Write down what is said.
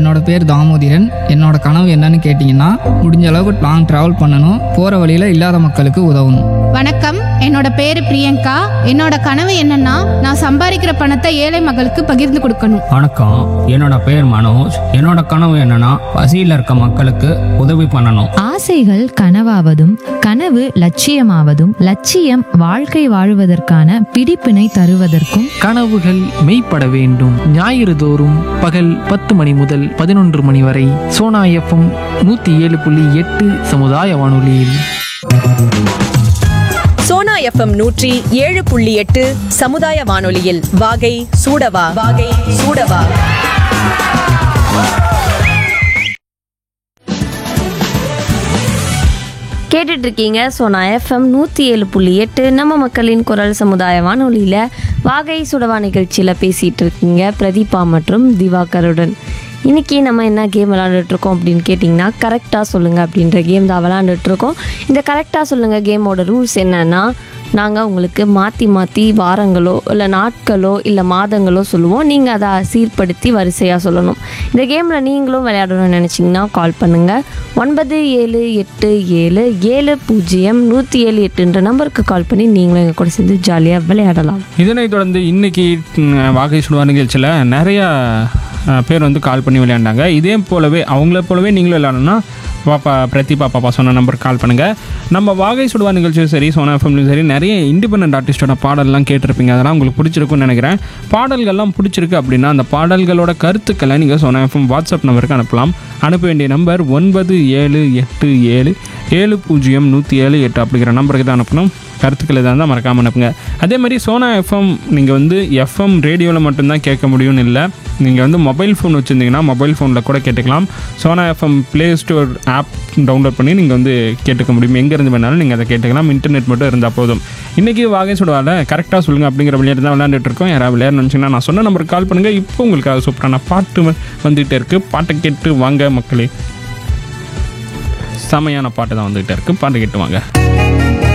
என்னோட பேர் தாமோதிரன் என்னோட கனவு என்னன்னு கேட்டிங்கன்னா முடிஞ்ச அளவுக்கு லாங் ட்ராவல் பண்ணணும் போகிற வழியில் இல்லாத மக்களுக்கு உதவணும் வணக்கம் என்னோட பேரு பிரியங்கா என்னோட கனவு என்னன்னா நான் சம்பாதிக்கிற பணத்தை ஏழை மக்களுக்கு பகிர்ந்து கொடுக்கணும் வணக்கம் என்னோட பேர் மனோஜ் என்னோட கனவு என்னன்னா பசியில் இருக்க மக்களுக்கு உதவி பண்ணணும் ஆசைகள் கனவாவதும் கனவு லட்சியமாவதும் லட்சியம் வாழ்க்கை வாழுவதற்கான பிடிப்பினை தருவதற்கும் கனவுகள் மெய்ப்பட வேண்டும் ஞாயிறு தோறும் பகல் பத்து மணி முதல் பதினொன்று மணி வரை சோனா எஃப்எம் நூற்றி ஏழு புள்ளி எட்டு சமுதாய வானொலியில் சோனா எஃப்எம் நூற்றி ஏழு புள்ளி எட்டு சமுதாய வானொலியில் வாகை சூடவா வாகை சூடவா கேட்டுட்டு இருக்கீங்க சோனா எஃப்எம் நூற்றி ஏழு புள்ளி எட்டு நம்ம மக்களின் குரல் சமுதாய வானொலியில் வாகை சுடவா நிகழ்ச்சியில் பேசிகிட்டு இருக்கீங்க பிரதீபா மற்றும் திவாகருடன் இன்னைக்கு நம்ம என்ன கேம் விளாண்டுட்டு இருக்கோம் அப்படின்னு கேட்டிங்கன்னா கரெக்டாக சொல்லுங்கள் அப்படின்ற கேம் தான் விளாண்டுட்டு இருக்கோம் இந்த கரெக்டாக சொல்லுங்கள் கேமோட ரூல்ஸ் என்னன்னா நாங்கள் உங்களுக்கு மாற்றி மாற்றி வாரங்களோ இல்லை நாட்களோ இல்லை மாதங்களோ சொல்லுவோம் நீங்கள் அதை சீர்படுத்தி வரிசையாக சொல்லணும் இந்த கேமில் நீங்களும் விளையாடணும்னு நினச்சிங்கன்னா கால் பண்ணுங்கள் ஒன்பது ஏழு எட்டு ஏழு ஏழு பூஜ்ஜியம் நூற்றி ஏழு எட்டுன்ற நம்பருக்கு கால் பண்ணி நீங்களும் எங்கள் கூட சேர்ந்து ஜாலியாக விளையாடலாம் இதனைத் தொடர்ந்து இன்னைக்கு ம், வாகை சுடுவா நிகழ்ச்சியில் நிறையா அஹ், பேர் வந்து கால் பண்ணி விளையாண்டாங்க இதே போலவே அவங்கள போலவே நீங்களும் விளையாடணும்னா பாப்பா பிரதீபா பாப்பா சொன்ன நம்பருக்கு கால் பண்ணுங்கள் நம்ம வாகை சுடுவா நிகழ்ச்சியும் சரி சோனா எஃப்எம்லையும் சரி நிறைய இண்டிபெண்ட் ஆர்டிஸ்டோட பாடல்லாம் கேட்டிருப்பீங்க அதெல்லாம் உங்களுக்கு பிடிச்சிருக்கும்னு நினைக்கிறேன் பாடல்கள்லாம் பிடிச்சிருக்கு அப்படின்னா அந்த பாடல்களோட கருத்துக்களை நீங்கள் சோனா எஃப்எம் வாட்ஸ்அப் நம்பருக்கு அனுப்பலாம் அனுப்ப வேண்டிய நம்பர் ஒன்பது ஏழு எட்டு ஏழு ஏழு பூஜ்ஜியம் நூற்றி ஏழு எட்டு அப்படிங்கிற நம்பருக்கு தான் அனுப்பணும் கருத்துக்கள் எதாக இருந்தால் மறக்காமல் அனுப்புங்க அதே மாதிரி சோனா எஃப்எம் நீங்கள் வந்து எஃப்எம் ரேடியோவில் மட்டும்தான் கேட்க முடியும்னு இல்லை நீங்கள் வந்து மொபைல் ஃபோன் வச்சுருந்தீங்கன்னா மொபைல் ஃபோனில் கூட கேட்டுக்கலாம் Sona FM play store app download பண்ணி நீங்கள் வந்து கேட்டுக்க முடியும் எங்கேருந்து வேணாலும் நீங்கள் அதை கேட்டுக்கலாம் இன்டர்நெட் மட்டும் இருந்தால் போதும் இன்றைக்கி வாகை சுடுவால கரெக்டாக சொல்லுங்கள் அப்படிங்கிற விளையாட்டு தான் விளையாண்டுட்டு இருக்கோம் யாராவது விளையாடணும்னு நினச்சிங்கன்னா நான் சொன்ன நம்பருக்கு கால் பண்ணுங்கள் இப்போ உங்களுக்காக சூப்பரான பாட்டு வ- வந்துகிட்டே இருக்குது பாட்டை கேட்டு வாங்க மக்களே செமையான பாட்டு தான் வந்துகிட்டே இருக்குது பாட்டு கேட்டு வாங்க